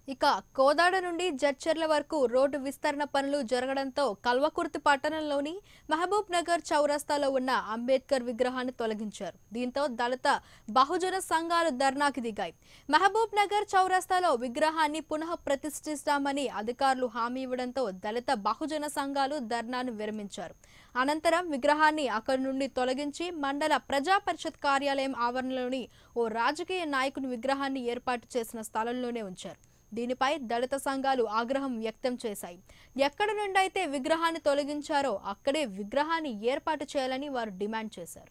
ఇక కోదాడ నుండి జడ్చర్ల వరకు రోడ్డు విస్తరణ పనులు జరగడంతో కల్వకుర్తి పట్టణంలోని మహబూబ్ నగర్ చౌరస్తాలో ఉన్న అంబేద్కర్ విగ్రహాన్ని తొలగించారు దీంతో దళిత బహుజన సంఘాలు ధర్నాకి దిగాయి మహబూబ్ నగర్ చౌరస్తాలో విగ్రహాన్ని పునః ప్రతిష్ఠిస్తామని అధికారులు హామీ ఇవ్వడంతో దళిత బహుజన సంఘాలు ధర్నాను విరమించారు అనంతరం విగ్రహాన్ని అక్కడి నుండి తొలగించి మండల ప్రజా పరిషత్ కార్యాలయం ఆవరణలోని ఓ రాజకీయ నాయకుని విగ్రహాన్ని ఏర్పాటు చేసిన స్థలంలోనే ఉంచారు దీనిపై దళిత సంఘాలు ఆగ్రహం వ్యక్తం చేశాయి ఎక్కడి నుండి అయితే విగ్రహాన్ని తొలగించారో అక్కడే విగ్రహాన్ని ఏర్పాటు చేయాలని వారు డిమాండ్ చేశారు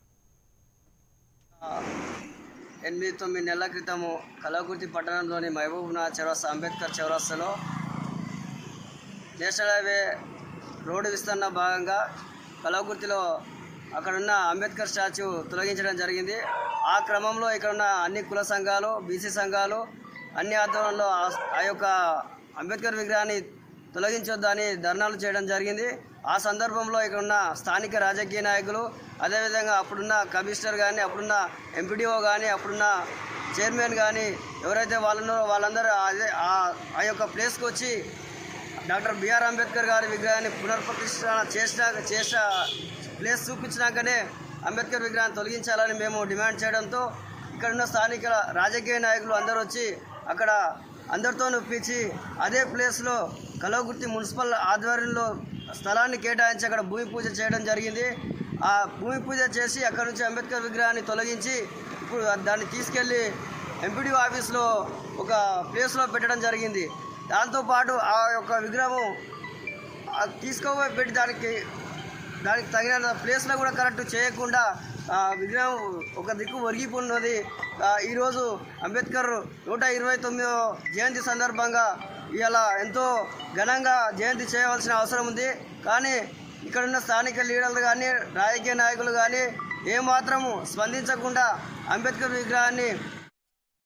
ఎనిమిది తొమ్మిది నెలల క్రితము కలవకుర్తి పట్టణంలోని మహబూబ్నగర్ చౌరస్తా అంబేద్కర్ చౌరస్తాలో నేషనల్ హైవే రోడ్డు విస్తరణ భాగంగా కలవకుర్తిలో అక్కడున్న అంబేద్కర్ స్టాచ్యూ తొలగించడం జరిగింది ఆ క్రమంలో ఇక్కడ ఉన్న అన్ని కుల సంఘాలు బీసీ సంఘాలు అన్ని ఆధ్వర్యంలో ఆ- ఆ యొక్క అంబేద్కర్ విగ్రహాన్ని తొలగించొద్దని ధర్నాలు చేయడం జరిగింది ఆ సందర్భంలో ఇక్కడ ఉన్న స్థానిక రాజకీయ నాయకులు అదేవిధంగా అప్పుడున్న కమిషనర్ కానీ అప్పుడున్న ఎంపీడీఓ కానీ అప్పుడున్న చైర్మన్ కానీ ఎవరైతే వాళ్ళున్నారో వాళ్ళందరూ అదే ఆ- ఆ యొక్క ప్లేస్కి వచ్చి డాక్టర్ బిఆర్ అంబేద్కర్ గారి విగ్రహాన్ని పునర్ప్రతిష్ఠ చేసిన చేసిన ప్లేస్ చూపించినాకనే అంబేద్కర్ విగ్రహాన్ని తొలగించాలని మేము డిమాండ్ చేయడంతో ఇక్కడున్న స్థానిక రాజకీయ నాయకులు అందరూ వచ్చి అక్కడ అందరితో ఒప్పించి అదే ప్లేస్లో కలవగుర్తి మున్సిపల్ ఆధ్వర్యంలో స్థలాన్ని కేటాయించి అక్కడ భూమి పూజ చేయడం జరిగింది ఆ భూమి పూజ చేసి అక్కడ నుంచి అంబేద్కర్ విగ్రహాన్ని తొలగించి ఇప్పుడు దాన్ని తీసుకెళ్ళి ఎంపీడీ ఆఫీస్లో ఒక ప్లేస్లో పెట్టడం జరిగింది దాంతోపాటు ఆ యొక్క విగ్రహం ఆ తీసుకోబోయి పెట్టి దానికి దానికి తగిన ప్లేస్లో కూడా కరెక్ట్ చేయకుండా ఆ విగ్రహం ఒక దిక్కు ఒరిగిపోయినది ఆ, ఈరోజు అంబేద్కర్ నూట ఇరవై తొమ్మిదో జయంతి సందర్భంగా ఇవాళ ఎంతో ఘనంగా జయంతి చేయవలసిన అవసరం ఉంది కానీ ఇక్కడున్న స్థానిక లీడర్లు కానీ రాజకీయ నాయకులు కానీ ఏమాత్రము స్పందించకుండా అంబేద్కర్ విగ్రహాన్ని